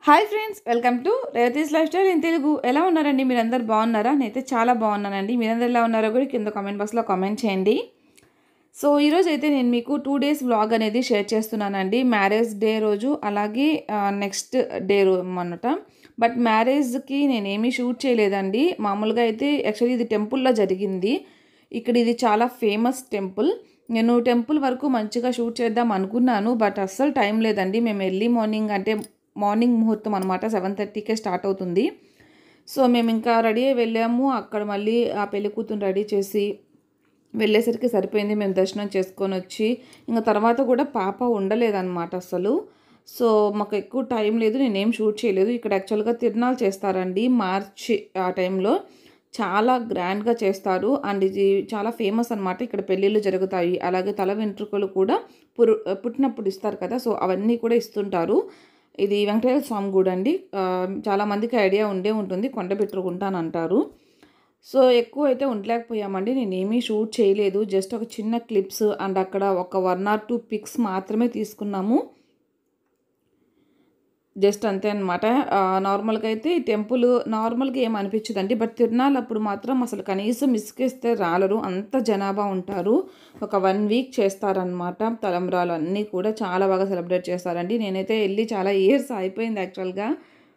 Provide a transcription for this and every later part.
Hi friends welcome to Revathi's lifestyle in Telugu ఎలా ఉన్నారండి మీరందరు బాగున్నారా నేనైతే చాలా బాగున్నానండి మీరందరూ ఎలా ఉన్నారో కూడా కింద కామెంట్ బాక్స్లో కామెంట్ చేయండి సో ఈరోజు అయితే నేను మీకు టూ డేస్ వ్లాగ్ అనేది షేర్ చేస్తున్నానండి మ్యారేజ్ డే రోజు అలాగే నెక్స్ట్ డే రో అన్నమాట బట్ మ్యారేజ్కి నేనేమీ షూట్ చేయలేదండి మామూలుగా అయితే యాక్చువల్లీ ఇది టెంపుల్లో జరిగింది ఇక్కడ ఇది చాలా ఫేమస్ టెంపుల్ నేను టెంపుల్ వరకు మంచిగా షూట్ చేద్దాం అనుకున్నాను బట్ అస్సలు టైం లేదండి మేము ఎర్లీ మార్నింగ్ అంటే మార్నింగ్ ముహూర్తం అనమాట సెవెన్ థర్టీకే స్టార్ట్ అవుతుంది సో మేము ఇంకా రెడీ అయి వెళ్ళాము అక్కడ మళ్ళీ ఆ పెళ్లి కూతురు రెడీ చేసి వెళ్ళేసరికి సరిపోయింది మేము దర్శనం చేసుకొని వచ్చి ఇంకా తర్వాత కూడా పాప ఉండలేదన్నమాట అసలు సో మాకు ఎక్కువ టైం లేదు నేనేం షూట్ చేయలేదు ఇక్కడ యాక్చువల్గా తిరునాళ్ళు చేస్తారండి మార్చి ఆ టైంలో చాలా గ్రాండ్గా చేస్తారు అండ్ ఇది చాలా ఫేమస్ అనమాట ఇక్కడ పెళ్ళిళ్ళు జరుగుతాయి అలాగే తల వెంట్రుకలు కూడా పురు పుట్టినప్పుడు ఇస్తారు కదా సో అవన్నీ కూడా ఇస్తుంటారు ఇది వెంకటేశ్వర స్వామి గుడి అండి ఆ, చాలా మందికి ఐడియా ఉండే ఉంటుంది కొండ పెట్టుకుంటాను అంటారు సో ఎక్కువ అయితే ఉండలేకపోయామండి నేనేమీ షూట్ చేయలేదు జస్ట్ ఒక చిన్న క్లిప్స్ అండ్ అక్కడ ఒక వన్ ఆర్ టూ పిక్స్ మాత్రమే తీసుకున్నాము జస్ట్ అంతే అనమాట నార్మల్గా అయితే ఈ టెంపుల్ నార్మల్గా ఏం అనిపించదండి బట్ తిరునాళ్ళు అప్పుడు మాత్రం అసలు కనీసం ఇసుకేస్తే రాలరు అంత జనాభా ఉంటారు ఒక వన్ వీక్ చేస్తారనమాట తలంబ్రాలు అన్నీ కూడా చాలా బాగా సెలబ్రేట్ చేస్తారండి నేనైతే వెళ్ళి చాలా ఇయర్స్ అయిపోయింది యాక్చువల్గా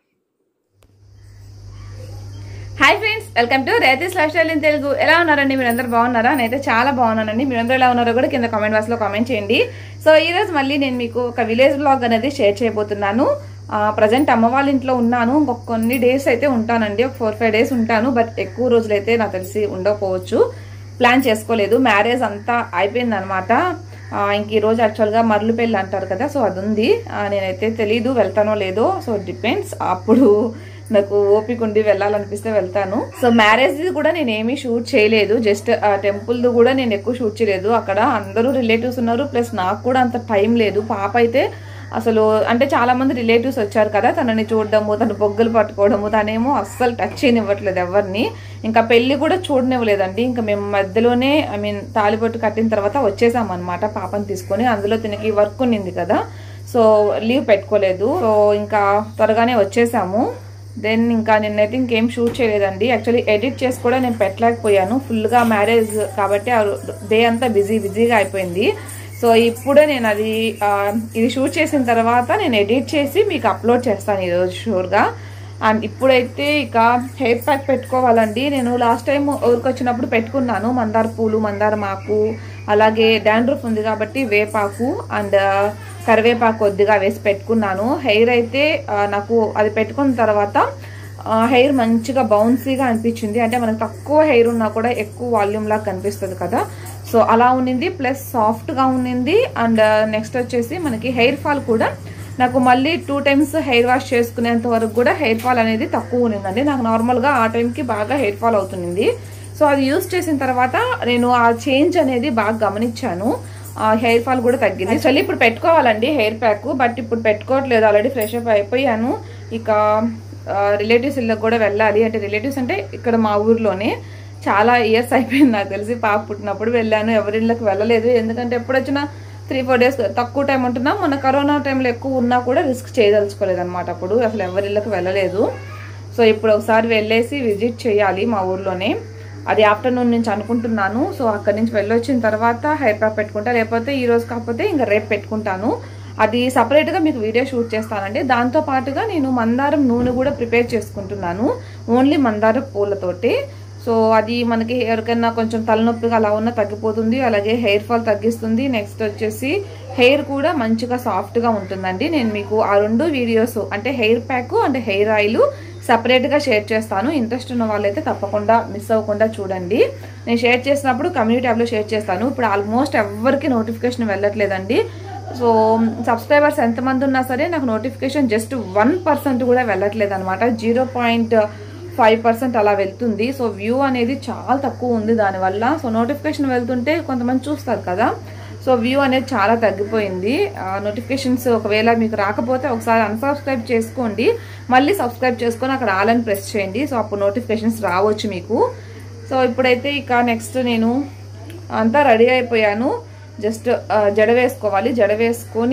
hi friends welcome to Revathi's lifestyle in Telugu ఎలా ఉన్నారండి మీరందరూ బాగున్నారా నేనైతే చాలా బాగున్నానండి మీరందరూ ఎలా ఉన్నారో కూడా కింద కామెంట్ బాక్స్లో కామెంట్ చేయండి సో ఈ రోజు మళ్ళీ నేను మీకు ఒక విలేజ్ బ్లాగ్ అనేది షేర్ చేయబోతున్నాను ప్రజెంట్ అమ్మ వాళ్ళ ఇంట్లో ఉన్నాను ఇంకొక కొన్ని డేస్ అయితే ఉంటానండి ఒక ఫోర్ ఫైవ్ డేస్ ఉంటాను బట్ ఎక్కువ రోజులైతే నాకు తెలిసి ఉండకపోవచ్చు ప్లాన్ చేసుకోలేదు మ్యారేజ్ అంతా అయిపోయింది అనమాట ఇంక ఈ రోజు యాక్చువల్గా మరలు పెళ్ళి అంటారు కదా సో అది ఉంది ఆ, నేనైతే తెలీదు వెళ్తానో లేదో సో డిపెండ్స్ అప్పుడు నాకు ఓపిక ఉండి వెళ్ళాలనిపిస్తే వెళ్తాను సో మ్యారేజ్ కూడా నేను ఏమీ షూట్ చేయలేదు జస్ట్ టెంపుల్ కూడా నేను ఎక్కువ షూట్ చేయలేదు అక్కడ అందరూ రిలేటివ్స్ ఉన్నారు ప్లస్ నాకు కూడా అంత టైం లేదు పాప అయితే అసలు అంటే చాలా మంది రిలేటివ్స్ వచ్చారు కదా తనని చూడడము తన బొగ్గలు పట్టుకోవడము తనేమో అస్సలు టచ్ చేయనివ్వట్లేదు ఎవరిని ఇంకా పెళ్లి కూడా చూడనివ్వలేదండి ఇంకా మేము మధ్యలోనే ఐ మీన్ తాలిబొట్టు కట్టిన తర్వాత వచ్చేసాం అనమాట పాపని తీసుకొని అందులో తినకి వర్క్ ఉన్నింది కదా సో లీవ్ పెట్టుకోలేదు సో ఇంకా త్వరగానే వచ్చేసాము దెన్ ఇంకా నిన్నైతే ఇంకేం షూట్ చేయలేదండి యాక్చువల్లీ ఎడిట్ చేసి కూడా నేను పెట్టలేకపోయాను ఫుల్గా మ్యారేజ్ కాబట్టి ఆ డే అంతా బిజీ బిజీగా అయిపోయింది సో ఇప్పుడే నేను అది ఆ, ఇది షూట్ చేసిన తర్వాత నేను ఎడిట్ చేసి మీకు అప్లోడ్ చేస్తాను ఈరోజు షూర్గా అండ్ ఇప్పుడైతే ఇక హెయిర్ ప్యాక్ పెట్టుకోవాలండి నేను లాస్ట్ టైం ఊరికి వచ్చినప్పుడు పెట్టుకున్నాను మందార పూలు మందార మాకు అలాగే డాండ్రఫ్ ఉంది కాబట్టి వేపాకు అండ్ కరివేపాకు కొద్దిగా వేసి పెట్టుకున్నాను హెయిర్ అయితే ఆ, నాకు అది పెట్టుకున్న తర్వాత హెయిర్ మంచిగా బౌన్సీగా అనిపించింది అంటే మనకు తక్కువ హెయిర్ ఉన్నా కూడా ఎక్కువ వాల్యూమ్ లాగా కనిపిస్తుంది కదా సో అలా ఉన్నింది ప్లస్ సాఫ్ట్గా ఉన్నింది అండ్ నెక్స్ట్ వచ్చేసి మనకి హెయిర్ ఫాల్ కూడా నాకు మళ్ళీ టూ టైమ్స్ హెయిర్ వాష్ చేసుకునేంత వరకు కూడా హెయిర్ ఫాల్ అనేది తక్కువ ఉన్నిందండి నాకు నార్మల్గా ఆ టైంకి బాగా హెయిర్ ఫాల్ అవుతుంది సో అది యూస్ చేసిన తర్వాత నేను ఆ చేంజ్ అనేది బాగా గమనించాను హెయిర్ ఫాల్ కూడా తగ్గింది యాక్చువల్లీ ఇప్పుడు పెట్టుకోవాలండి హెయిర్ ప్యాక్ బట్ ఇప్పుడు పెట్టుకోవట్లేదు ఆల్రెడీ ఫ్రెష్ అప్ అయిపోయాను ఇక రిలేటివ్స్ ఇళ్ళకి కూడా వెళ్ళాలి అంటే రిలేటివ్స్ అంటే ఇక్కడ మా ఊర్లోనే చాలా ఇయర్స్ అయిపోయింది నాకు తెలిసి పాప పుట్టినప్పుడు వెళ్ళాను ఎవరిళ్ళకి వెళ్ళలేదు ఎందుకంటే ఎప్పుడు వచ్చినా త్రీ ఫోర్ డేస్ తక్కువ టైం ఉంటున్నా మన కరోనా టైంలో ఎక్కువ ఉన్నా కూడా రిస్క్ చేయదలుచుకోలేదు అనమాట అప్పుడు అసలు ఎవరిళ్ళకి వెళ్ళలేదు సో ఇప్పుడు ఒకసారి వెళ్ళేసి విజిట్ చేయాలి మా ఊర్లోనే అది ఆఫ్టర్నూన్ నుంచి అనుకుంటున్నాను సో అక్కడి నుంచి వెళ్ళొచ్చిన తర్వాత హెయిర్ ప్యాక్ పెట్టుకుంటా లేకపోతే ఈ రోజు కాకపోతే ఇంకా రేపు పెట్టుకుంటాను అది సపరేట్గా మీకు వీడియో షూట్ చేస్తానండి దాంతో పాటుగా నేను మందారం నూనె కూడా ప్రిపేర్ చేసుకుంటున్నాను ఓన్లీ మందారం పూలతోటి సో అది మనకి ఎవరికైనా కొంచెం తలనొప్పిగా అలా ఉన్నా తగ్గిపోతుంది అలాగే హెయిర్ ఫాల్ తగ్గిస్తుంది నెక్స్ట్ వచ్చేసి హెయిర్ కూడా మంచిగా సాఫ్ట్గా ఉంటుందండి నేను మీకు ఆ రెండు వీడియోస్ అంటే హెయిర్ ప్యాక్ అంటే హెయిర్ ఆయిల్ సపరేట్గా షేర్ చేస్తాను ఇంట్రెస్ట్ ఉన్న వాళ్ళైతే తప్పకుండా మిస్ అవ్వకుండా చూడండి నేను షేర్ చేసినప్పుడు కమ్యూనిటీ యాప్లో షేర్ చేస్తాను ఇప్పుడు ఆల్మోస్ట్ ఎవరికి నోటిఫికేషన్ వెళ్ళట్లేదండి సో సబ్స్క్రైబర్స్ ఎంతమంది ఉన్నా సరే నాకు నోటిఫికేషన్ జస్ట్ వన్ పర్సెంట్ కూడా వెళ్ళట్లేదు అనమాట జీరో పాయింట్ ఫైవ్ పర్సెంట్ అలా వెళ్తుంది సో వ్యూ అనేది చాలా తక్కువ ఉంది దానివల్ల సో నోటిఫికేషన్ వెళ్తుంటే కొంతమంది చూస్తారు కదా సో వ్యూ అనేది చాలా తగ్గిపోయింది నోటిఫికేషన్స్ ఒకవేళ మీకు రాకపోతే ఒకసారి అన్సబ్స్క్రైబ్ చేసుకోండి మళ్ళీ సబ్స్క్రైబ్ చేసుకొని అక్కడ ఆల్ ప్రెస్ చేయండి సో అప్పుడు నోటిఫికేషన్స్ రావచ్చు మీకు సో ఇప్పుడైతే ఇక నెక్స్ట్ నేను అంతా రెడీ అయిపోయాను జస్ట్ జడ వేసుకోవాలి జడ వేసుకొని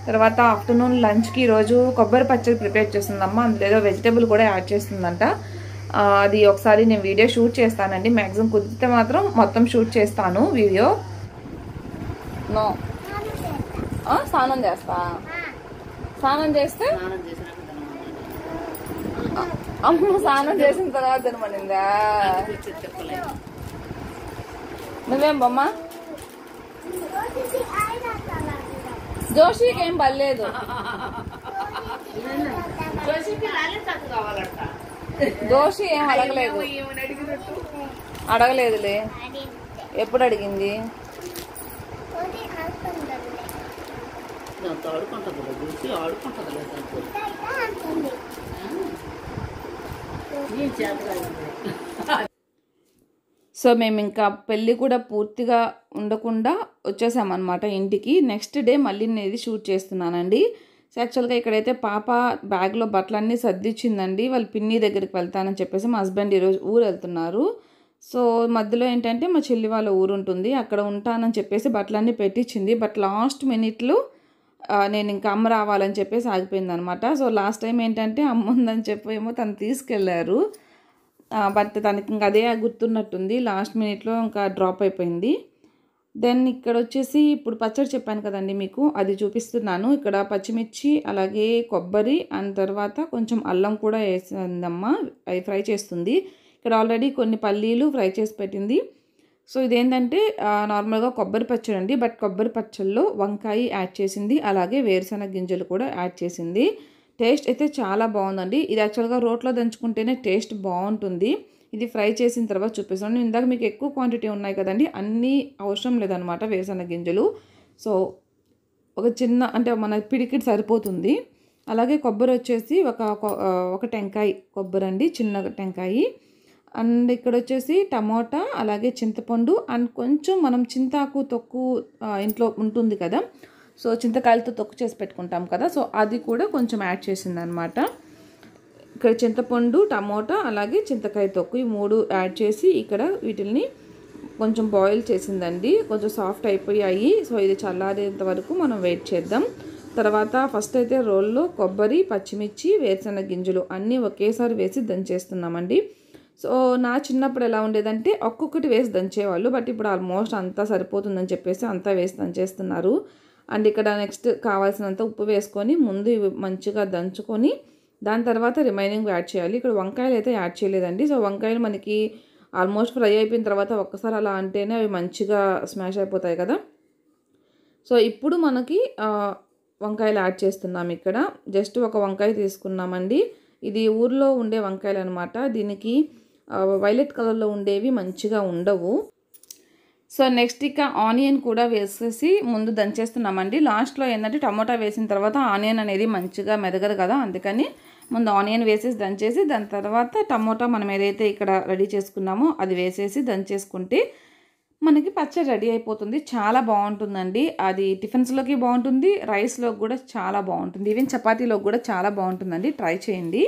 తర్వాత ఆఫ్టర్నూన్ లంచ్కి ఈరోజు కొబ్బరి పచ్చడి ప్రిపేర్ చేస్తుందమ్మా అందులో ఏదో వెజిటేబుల్ కూడా యాడ్ చేస్తుందంట ఆ, అది ఒకసారి నేను వీడియో షూట్ చేస్తానండి మ్యాక్సిమం కుదిరితే మాత్రం మొత్తం షూట్ చేస్తాను వీడియో నో ఆ, స్నానం చేస్తా స్నానం చేస్తే అమ్మ స్నానం చేసిన తర్వాత తినమనిందా నువ్వేం బొమ్మ జోషికి ఏం పర్లేదు జోషి ఏం అడగలేదు అడగలేదులే ఎప్పుడు అడిగింది దాంతో ఆడుకుంటుంది కదా చూసి ఆడుకుంటుంది కదా దాంతో ఏం చేత కాదు సో మేము ఇంకా పెళ్ళి కూడా పూర్తిగా ఉండకుండా వచ్చేసామన్నమాట ఇంటికి నెక్స్ట్ డే మళ్ళీ నేను ఇది షూట్ చేస్తున్నానండి సో యాక్చువల్గా ఇక్కడైతే పాప బ్యాగ్లో బట్టలన్నీ సర్దిచ్చిందండి వాళ్ళ పిన్ని దగ్గరికి వెళ్తానని చెప్పేసి మా హస్బెండ్ ఈరోజు ఊరు వెళ్తున్నారు సో మధ్యలో ఏంటంటే మా చెల్లి వాళ్ళ ఊరు ఉంటుంది అక్కడ ఉంటానని చెప్పేసి బట్టలన్నీ పెట్టించింది బట్ లాస్ట్ మినిట్లో ఆ, నేను ఇంకా అమ్మ రావాలని చెప్పేసి ఆగిపోయింది అనమాట సో లాస్ట్ టైం ఏంటంటే అమ్మ ఉందని చెప్పి ఏమో తను తీసుకెళ్లారు బట్ తనకి ఇంకా అదే గుర్తున్నట్టుంది లాస్ట్ మినిట్లో ఇంకా డ్రాప్ అయిపోయింది దెన్ ఇక్కడ వచ్చేసి ఇప్పుడు పచ్చడి చెప్పాను కదండి మీకు అది చూపిస్తున్నాను ఇక్కడ పచ్చిమిర్చి అలాగే కొబ్బరి అండ్ తర్వాత కొంచెం అల్లం కూడా వేసిందమ్మ అవి ఫ్రై చేస్తుంది ఇక్కడ ఆల్రెడీ కొన్ని పల్లీలు ఫ్రై చేసి పెట్టింది సో ఇదేంటంటే ఆ, నార్మల్గా కొబ్బరి పచ్చడి అండి బట్ కొబ్బరి పచ్చడిలో వంకాయ యాడ్ చేసింది అలాగే వేరుశనగ గింజలు కూడా యాడ్ చేసింది టేస్ట్ అయితే చాలా బాగుందండి ఇది యాక్చువల్గా రోట్లో దంచుకుంటేనే టేస్ట్ బాగుంటుంది ఇది ఫ్రై చేసిన తర్వాత చూపిస్తాను ఇందాక మీకు ఎక్కువ క్వాంటిటీ ఉన్నాయి కదండి అన్నీ అవసరం లేదనమాట వేరుశనగ గింజలు సో ఒక చిన్న అంటే మన పిడికిటి సరిపోతుంది అలాగే కొబ్బరి వచ్చేసి ఒక కొ- ఆ, ఒక టెంకాయ కొబ్బరి అండి చిన్న టెంకాయ అండ్ ఇక్కడ వచ్చేసి టమోటా అలాగే చింతపండు అండ్ కొంచెం మనం చింతాకు తొక్కు ఆ, ఇంట్లో ఉంటుంది కదా సో చింతకాయలతో తొక్కు చేసి పెట్టుకుంటాం కదా సో అది కూడా కొంచెం యాడ్ చేసింది అనమాట ఇక్కడ చింతపండు టమోటా అలాగే చింతకాయ తొక్కు ఈ మూడు యాడ్ చేసి ఇక్కడ వీటిల్ని కొంచెం బాయిల్ చేసిందండి కొంచెం సాఫ్ట్ అయిపోయాయి సో ఇది చల్లారేంత వరకు మనం వెయిట్ చేద్దాం తర్వాత ఫస్ట్ అయితే రోల్లో కొబ్బరి పచ్చిమిర్చి వేరుశనగ గింజలు అన్నీ ఒకేసారి వేసి దంచేస్తున్నామండి సో నా చిన్నప్పుడు ఎలా ఉండేదంటే ఒక్కొక్కటి వేసి దంచేవాళ్ళు బట్ ఇప్పుడు ఆల్మోస్ట్ అంతా సరిపోతుందని చెప్పేసి అంతా వేసి దంచేస్తున్నారు అండ్ ఇక్కడ నెక్స్ట్ కావాల్సినంత ఉప్పు వేసుకొని ముందు ఇవి మంచిగా దంచుకొని దాని తర్వాత రిమైనింగ్ యాడ్ చేయాలి ఇక్కడ వంకాయలు అయితే యాడ్ చేయలేదండి సో వంకాయలు మనకి ఆల్మోస్ట్ ఫ్రై అయిపోయిన తర్వాత ఒక్కసారి అలా అంటేనే అవి మంచిగా స్మాష్ అయిపోతాయి కదా సో ఇప్పుడు మనకి ఆ, వంకాయలు యాడ్ చేస్తున్నాం ఇక్కడ జస్ట్ ఒక వంకాయ తీసుకున్నామండి ఇది ఊర్లో ఉండే వంకాయలు అనమాట దీనికి ఆ, వైలెట్ కలర్లో ఉండేవి మంచిగా ఉండవు సో నెక్స్ట్ ఇక ఆనియన్ కూడా వేసేసి ముందు దంచేస్తున్నామండి లాస్ట్లో ఏంటంటే టమోటా వేసిన తర్వాత ఆనియన్ అనేది మంచిగా మెదగదు కదా అందుకని ముందు ఆనియన్ వేసేసి దంచేసి దాని తర్వాత టమోటా మనం ఏదైతే ఇక్కడ రెడీ చేసుకున్నామో అది వేసేసి దంచేసుకుంటే మనకి పచ్చడి రెడీ అయిపోతుంది చాలా బాగుంటుందండి అది టిఫిన్స్లోకి బాగుంటుంది రైస్లోకి కూడా చాలా బాగుంటుంది ఈవెన్ చపాతీలోకి కూడా చాలా బాగుంటుందండి ట్రై చేయండి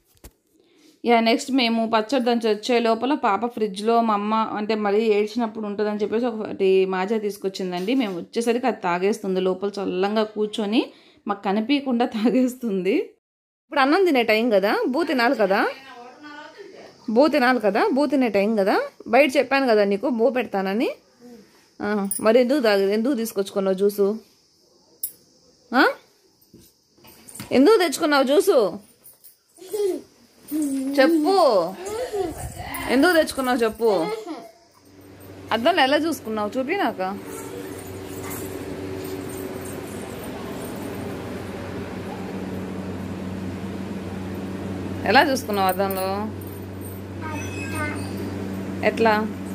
యా నెక్స్ట్ మేము పచ్చడి దంచి వచ్చే లోపల పాప ఫ్రిడ్జ్లో మా అమ్మ అంటే మళ్ళీ ఏడ్చినప్పుడు ఉంటుందని చెప్పేసి ఒకటి మాజా తీసుకొచ్చిందండి మేము వచ్చేసరికి అది తాగేస్తుంది లోపల చల్లంగా కూర్చొని మాకు కనిపించకుండా తాగేస్తుంది ఇప్పుడు అన్నం తినే టైం కదా బూ తినాలి కదా బూ తినాలి కదా బూ తినే టైం కదా బయట చెప్పాను కదా నీకు బూ పెడతానని ఆ, మరి ఎందుకు తాగదు ఎందుకు తీసుకొచ్చుకున్నావు జ్యూసు ఆ? ఎందుకు తెచ్చుకున్నావు జ్యూసు చెప్పు ఎందుకు తెచ్చుకున్నావు చెప్పు అద్దంలో ఎలా చూసుకున్నావు చూపి నాక ఎలా చూసుకున్నావు అద్దంలో ఎట్లా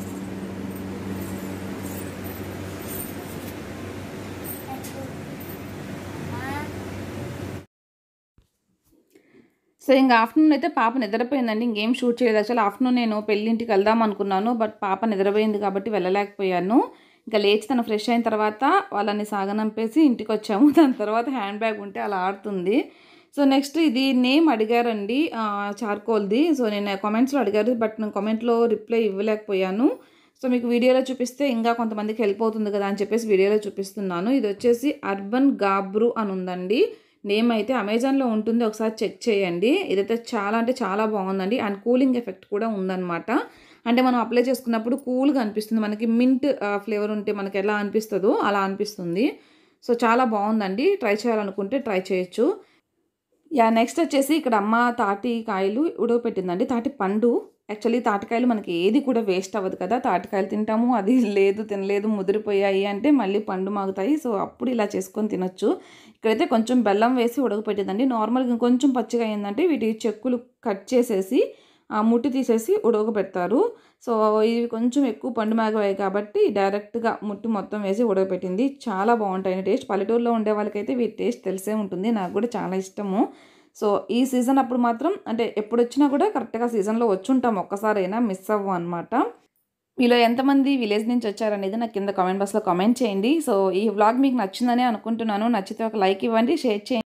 సో ఇంకా ఆఫ్టర్నూన్ అయితే పాప నిద్రపోయిందండి ఇంకేం షూట్ చేయలేదు యాక్చువల్ ఆఫ్టర్నూన్ నేను పెళ్ళింటికి వెళ్దాం అనుకున్నాను బట్ పాప నిద్రపోయింది కాబట్టి వెళ్ళలేకపోయాను ఇంకా లేచి తను ఫ్రెష్ అయిన తర్వాత వాళ్ళని సాగనంపేసి ఇంటికి వచ్చాము దాని తర్వాత హ్యాండ్ బ్యాగ్ ఉంటే అలా ఆడుతుంది సో నెక్స్ట్ ఇది నేమ్ అడిగారండి ఆ, చార్కోల్ది సో నేను కామెంట్స్లో అడిగారు బట్ నేను కామెంట్లో రిప్లై ఇవ్వలేకపోయాను సో మీకు వీడియోలో చూపిస్తే ఇంకా కొంతమందికి హెల్ప్ అవుతుంది కదా అని చెప్పేసి వీడియోలో చూపిస్తున్నాను ఇది వచ్చేసి అర్బన్ గాబ్రు అని ఉందండి నేమ్ అయితే అమెజాన్లో ఉంటుంది ఒకసారి చెక్ చేయండి ఇదైతే చాలా అంటే చాలా బాగుందండి అండ్ కూలింగ్ ఎఫెక్ట్ కూడా ఉందన్నమాట అంటే మనం అప్లై చేసుకున్నప్పుడు కూల్గా అనిపిస్తుంది మనకి మింట్ ఫ్లేవర్ ఉంటే మనకి ఎలా అనిపిస్తుందో అలా అనిపిస్తుంది సో చాలా బాగుందండి ట్రై చేయాలనుకుంటే ట్రై చేయొచ్చు యా నెక్స్ట్ వచ్చేసి ఇక్కడ అమ్మ తాటి కాయలు ఉడకపెట్టిందండి తాటి పండు యాక్చువల్లీ తాటికాయలు మనకి ఏది కూడా వేస్ట్ అవ్వదు కదా తాటికాయలు తింటాము అది లేదు తినలేదు ముదిరిపోయాయి అంటే మళ్ళీ పండు మాగుతాయి సో అప్పుడు ఇలా చేసుకొని తినొచ్చు ఇక్కడైతే కొంచెం బెల్లం వేసి ఉడకపెట్టిందండి నార్మల్గా ఇంకొంచెం పచ్చిగా అయిందంటే వీటి చెక్కులు కట్ చేసేసి ఆ ముట్టి తీసేసి ఉడకబెడతారు సో ఇవి కొంచెం ఎక్కువ పండు మాగవాయి కాబట్టి డైరెక్ట్గా ముట్టి మొత్తం వేసి ఉడకబెట్టింది చాలా బాగుంటాయి టేస్ట్ పల్లెటూరులో ఉండే వాళ్ళకైతే వీటి టేస్ట్ తెలిసే ఉంటుంది నాకు కూడా చాలా ఇష్టము సో ఈ సీజన్ అప్పుడు మాత్రం అంటే ఎప్పుడు వచ్చినా కూడా కరెక్ట్గా సీజన్లో వచ్చుంటాం ఒక్కసారైనా మిస్ అవ్వం అనమాట మీలో ఎంతమంది విలేజ్ నుంచి వచ్చారనేది నాకు కింద కామెంట్ బాక్స్లో కామెంట్ చేయండి సో ఈ వ్లాగ్ మీకు నచ్చిందని అనుకుంటున్నాను నచ్చితే ఒక లైక్ ఇవ్వండి షేర్ చేయండి